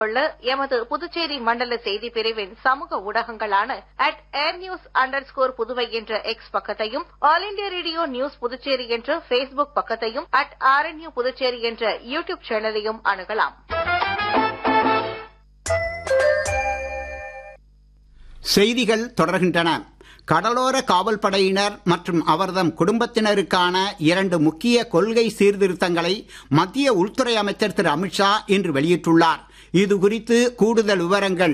கொள்ள எமது புதுச்சேரி மண்டல செய்தி பிரிவின் சமூக ஊடகங்களான at air news under score Puduvai என்ற எக்ஸ் பக்கத்தையும் all India radio news Puducherry என்ற பேஸ்புக் பக்கத்தையும் அட் ஆர்என்யூ புதுச்சேரி என்ற யூ டியூப் சேனலையும் அணுகலாம் செய்திகள் தொடர்கின்றன கடலோர காவல் படையினர் மற்றும் அவர்தம் குடும்பத்தினருக்கான இரண்டு முக்கிய கொள்கை சீர்திருத்தங்களை மத்திய உள்துறை அமைச்சர் திரு அமித்ஷா இன்று வெளியிட்டுள்ளார் இது குறித்து கூடுதல் விவரங்கள்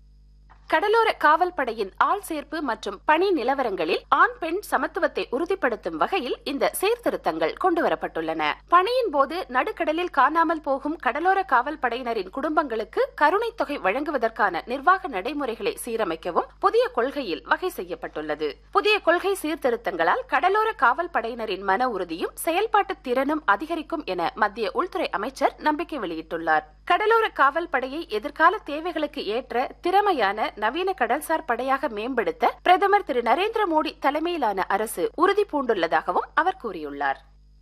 கடலோர காவல் படையின் ஆள் சேர்ப்பு மற்றும் பணி நிலவரங்களில் ஆண் பெண் சமத்துவத்தை உறுதிப்படுத்தும் வகையில் இந்த சீர்திருத்தங்கள் கொண்டுவரப்பட்டுள்ளன பணியின் போது நடுக்கடலில் காணாமல் போகும் கடலோர காவல் படையினரின் குடும்பங்களுக்கு கருணை தொகை வழங்குவதற்கான நிர்வாக நடைமுறைகளை சீரமைக்கவும் புதிய கொள்கையில் வகை செய்யப்பட்டுள்ளது புதிய கொள்கை சீர்திருத்தங்களால் கடலோர காவல் படையினரின் மன உறுதியும் செயல்பாட்டு திறனும் அதிகரிக்கும் என மத்திய உள்துறை அமைச்சர் நம்பிக்கை வெளியிட்டுள்ளார் கடலோர காவல் படையை எதிர்கால தேவைகளுக்கு ஏற்ற திறமையான நவீன கடல்சார் படையாக மேம்படுத்த பிரதமர் திரு நரேந்திர மோடி தலைமையிலான அரசு உறுதி பூண்டுள்ளதாகவும் அவர் கூறியுள்ளார்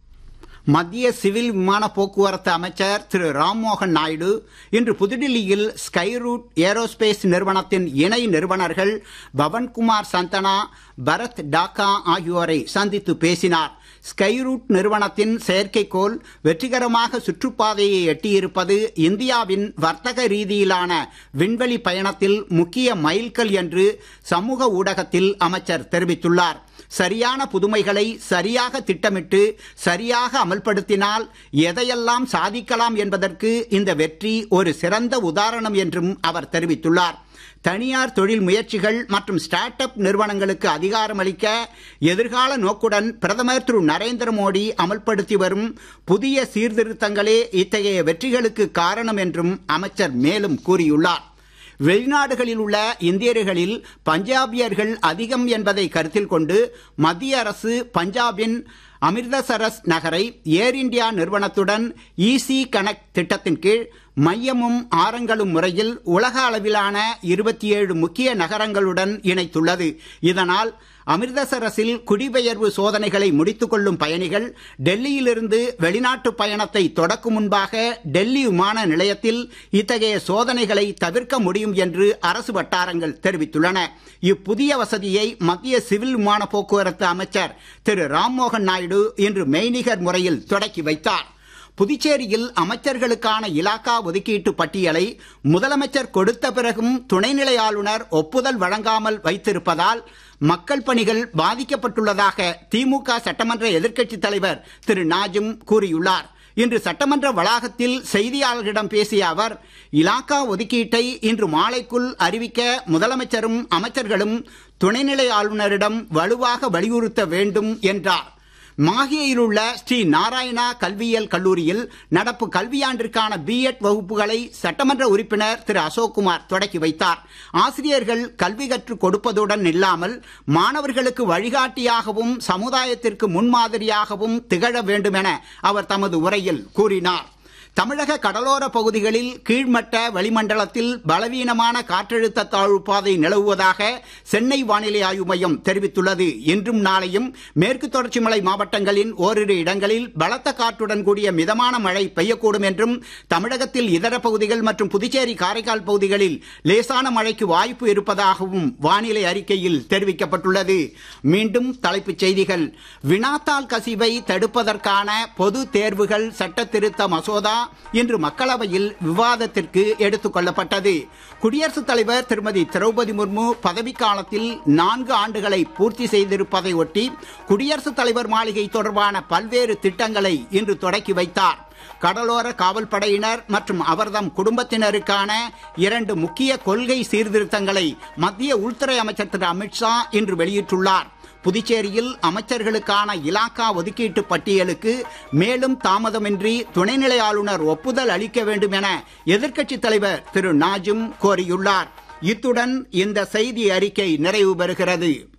மத்திய சிவில் விமான போக்குவரத்து அமைச்சர் திரு ராம்மோகன் நாயுடு இன்று புதுடில்லியில் ஸ்கை ரூட் ஏரோஸ்பேஸ் நிறுவனத்தின் இணை நிறுவனர்கள் பவன்குமார் சந்தனா பரத் டாக்கா ஆகியோரை சந்தித்து பேசினார் ஸ்கை ரூட் நிறுவனத்தின் செயற்கைக்கோள் வெற்றிகரமாக சுற்றுப்பாதையை எட்டியிருப்பது இந்தியாவின் வர்த்தக ரீதியிலான விண்வெளி பயணத்தில் முக்கிய மைல்கல் என்று சமூக ஊடகத்தில் அமைச்சர் தெரிவித்துள்ளார் சரியான புதுமைகளை சரியாக திட்டமிட்டு சரியாக அமல்படுத்தினால் எதையெல்லாம் சாதிக்கலாம் என்பதற்கு இந்த வெற்றி ஒரு சிறந்த உதாரணம் என்றும் அவர் தெரிவித்துள்ளார் தனியார் தொழில் முயற்சிகள் மற்றும் ஸ்டார்ட் அப் நிறுவனங்களுக்கு அதிகாரம் அளிக்க எதிர்கால நோக்குடன் பிரதமர் திரு நரேந்திர மோடி அமல்படுத்தி வரும் புதிய சீர்திருத்தங்களே இத்தகைய வெற்றிகளுக்கு காரணம் என்றும் அமைச்சர் மேலும் கூறியுள்ளார் வெளிநாடுகளில் உள்ள இந்தியர்களில் பஞ்சாபியர்கள் அதிகம் என்பதை கருத்தில் கொண்டு மத்திய அரசு பஞ்சாபின் அமிர்தசரஸ் நகரை ஏர் இந்தியா நிறுவனத்துடன் ஈசி கனெக்ட் திட்டத்தின் கீழ் மையமும் ஆரங்களும் முறையில் உலக அளவிலான இருபத்தி ஏழு முக்கிய நகரங்களுடன் இணைத்துள்ளது இதனால் அமிர்தசரஸில் குடிபெயர்வு சோதனைகளை முடித்துக் கொள்ளும் பயணிகள் டெல்லியிலிருந்து வெளிநாட்டு பயணத்தை தொடக்கும் முன்பாக டெல்லி விமான நிலையத்தில் இத்தகைய சோதனைகளை தவிர்க்க முடியும் என்று அரசு வட்டாரங்கள் தெரிவித்துள்ளன இப்புதிய வசதியை மத்திய சிவில் விமான போக்குவரத்து அமைச்சர் திரு ராம்மோகன் நாயுடு இன்று மெய்நிகர் முறையில் தொடக்கி வைத்தார் புதுச்சேரியில் அமைச்சர்களுக்கான இலாக்கா ஒதுக்கீட்டு பட்டியலை முதலமைச்சர் கொடுத்த பிறகும் துணைநிலை ஆளுநர் ஒப்புதல் வழங்காமல் வைத்திருப்பதால் மக்கள் பணிகள் பாதிக்கப்பட்டுள்ளதாக திமுக சட்டமன்ற எதிர்க்கட்சித் தலைவர் திரு நாஜும் கூறியுள்ளார் இன்று சட்டமன்ற வளாகத்தில் செய்தியாளர்களிடம் பேசிய அவர் இலாக்கா ஒதுக்கீட்டை இன்று மாலைக்குள் அறிவிக்க முதலமைச்சரும் அமைச்சர்களும் துணைநிலை ஆளுநரிடம் வலுவாக வலியுறுத்த வேண்டும் என்றார் மாஹேயில் உள்ள ஸ்ரீ நாராயணா கல்வியியல் கல்லூரியில் நடப்பு கல்வியாண்டிற்கான பிஎட் வகுப்புகளை சட்டமன்ற உறுப்பினர் திரு அசோக்குமார் தொடக்கி வைத்தார் ஆசிரியர்கள் கல்வி கற்றுக் கொடுப்பதுடன் இல்லாமல் மாணவர்களுக்கு வழிகாட்டியாகவும் சமுதாயத்திற்கு முன்மாதிரியாகவும் திகழ வேண்டும் என அவர் தமது உரையில் கூறினார் தமிழக கடலோர பகுதிகளில் கீழ்மட்ட வளிமண்டலத்தில் பலவீனமான காற்றழுத்த தாழ்வு பாதை நிலவுவதாக சென்னை வானிலை ஆய்வு மையம் தெரிவித்துள்ளது இன்றும் நாளையும் மேற்கு தொடர்ச்சி மலை மாவட்டங்களின் ஓரிரு இடங்களில் பலத்த காற்றுடன் கூடிய மிதமான மழை பெய்யக்கூடும் என்றும் தமிழகத்தில் இதர பகுதிகள் மற்றும் புதுச்சேரி காரைக்கால் பகுதிகளில் லேசான மழைக்கு வாய்ப்பு இருப்பதாகவும் வானிலை அறிக்கையில் தெரிவிக்கப்பட்டுள்ளது மீண்டும் தலைப்புச் செய்திகள் வினாத்தாள் கசிவை தடுப்பதற்கான பொது தேர்வுகள் சட்ட திருத்த மசோதா இன்று மக்களவையில் விவாதத்திற்கு எடுத்துக் கொள்ளப்பட்டது குடியரசுத் தலைவர் திருமதி திரௌபதி முர்மு பதவிக்காலத்தில் நான்கு ஆண்டுகளை பூர்த்தி செய்திருப்பதை ஒட்டி குடியரசுத் தலைவர் மாளிகை தொடர்பான பல்வேறு திட்டங்களை இன்று தொடக்கி வைத்தார் கடலோர காவல் படையினர் மற்றும் அவர்தம் குடும்பத்தினருக்கான இரண்டு முக்கிய கொள்கை சீர்திருத்தங்களை மத்திய உள்துறை அமைச்சர் திரு அமித்ஷா இன்று வெளியிட்டுள்ளார் புதுச்சேரியில் அமைச்சர்களுக்கான இலாக்கா ஒதுக்கீட்டு பட்டியலுக்கு மேலும் தாமதமின்றி துணைநிலை ஆளுநர் ஒப்புதல் அளிக்க வேண்டும் என எதிர்க்கட்சித் தலைவர் திரு நாஜும் கோரியுள்ளார் இத்துடன் இந்த செய்தி அறிக்கை நிறைவு பெறுகிறது